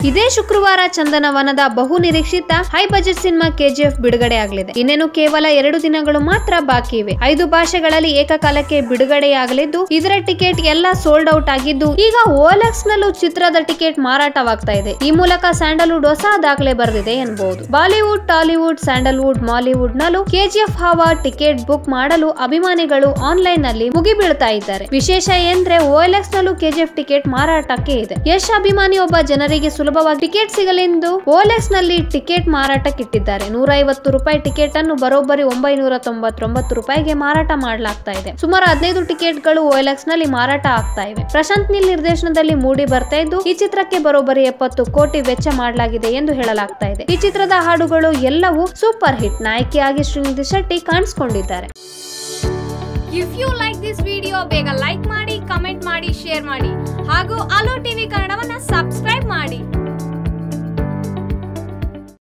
ಇದೇ ಶುಕ್ರವಾರ ಚಂದನವನದ ಬಹು ನಿರೀಕ್ಷಿತ ಹೈ ಬಜೆಟ್ ಸಿನಿಮಾ ಕೆಜಿಎಫ್ ಬಿಡುಗಡೆ ಆಗಲಿದೆ ಇನ್ನೇನು ಕೇವಲ ಎರಡು ದಿನಗಳು ಮಾತ್ರ ಬಾಕಿ ಇವೆ ಐದು ಭಾಷೆಗಳಲ್ಲಿ ಏಕಕಾಲಕ್ಕೆ ಬಿಡುಗಡೆಯಾಗಲಿದ್ದು ಇದರ ಟಿಕೆಟ್ ಎಲ್ಲ ಸೋಲ್ಡ್ ಔಟ್ ಆಗಿದ್ದು ಈಗ ಓಎಲ್ಎಕ್ಸ್ ನಲ್ಲೂ ಚಿತ್ರದ ಟಿಕೆಟ್ ಮಾರಾಟವಾಗ್ತಾ ಇದೆ ಈ ಮೂಲಕ ಸ್ಯಾಂಡಲ್ವುಡ್ ಹೊಸ ದಾಖಲೆ ಬರೆದಿದೆ ಎನ್ನಬಹುದು ಬಾಲಿವುಡ್ ಟಾಲಿವುಡ್ ಸ್ಯಾಂಡಲ್ವುಡ್ ಮಾಲಿವುಡ್ ನಲ್ಲೂ ಕೆಜಿಎಫ್ ಹಾವ ಟಿಕೆಟ್ ಬುಕ್ ಮಾಡಲು ಅಭಿಮಾನಿಗಳು ಆನ್ಲೈನ್ ನಲ್ಲಿ ಮುಗಿಬೀಳ್ತಾ ಇದ್ದಾರೆ ವಿಶೇಷ ಎಂದ್ರೆ ಓಎಲ್ಎಕ್ಸ್ ನಲ್ಲೂ ಕೆಜಿಎಫ್ ಟಿಕೆಟ್ ಮಾರಾಟಕ್ಕೆ ಇದೆ ಯಶ್ ಅಭಿಮಾನಿ ಒಬ್ಬ ಜನರಿಗೆ ಸುಲಭವಾಗಿ ಟಿಕೆಟ್ ಸಿಗಲೆಂದು ಓಎಲ್ಎಕ್ಸ್ ನಲ್ಲಿ ಟಿಕೆಟ್ ಮಾರಾಟಕ್ಕಿಟ್ಟಿದ್ದಾರೆ ನೂರ ಐವತ್ತು ರೂಪಾಯಿ ಟಿಕೆಟ್ ಅನ್ನು ಬರೋಬ್ಬರಿ ಒಂಬೈನೂರ ತೊಂಬತ್ತೊಂಬತ್ತು ರೂಪಾಯಿಗೆ ಮಾರಾಟ ಮಾಡಲಾಗ್ತಾ ಇದೆ ಸುಮಾರು ಹದಿನೈದು ಟಿಕೆಟ್ಗಳು ಓಎಲ್ಎಕ್ಸ್ ನಲ್ಲಿ ಮಾರಾಟ ಆಗ್ತಾ ಇವೆ ಪ್ರಶಾಂತ್ ನೀಲ್ ನಿರ್ದೇಶನದಲ್ಲಿ ಮೂಡಿ ಬರ್ತಾ ಇದ್ದು ಈ ಚಿತ್ರಕ್ಕೆ ಬರೋಬ್ಬರಿ ಎಪ್ಪತ್ತು ಕೋಟಿ ವೆಚ್ಚ ಮಾಡಲಾಗಿದೆ ಎಂದು ಹೇಳಲಾಗ್ತಾ ಇದೆ ಈ ಚಿತ್ರದ ಹಾಡುಗಳು ಎಲ್ಲವೂ ಸೂಪರ್ ಹಿಟ್ ನಾಯಕಿಯಾಗಿ ಶ್ರೀನಿಧಿ ಶೆಟ್ಟಿ ಕಾಣಿಸಿಕೊಂಡಿದ್ದಾರೆ if you like this video ಬೇಗ ಲೈಕ್ ಮಾಡಿ ಕಮೆಂಟ್ ಮಾಡಿ ಶೇರ್ ಮಾಡಿ ಹಾಗೂ ಅಲೋ ಟಿವಿ ಕನ್ನಡವನ್ನ ಸಬ್ಸ್ಕ್ರೈಬ್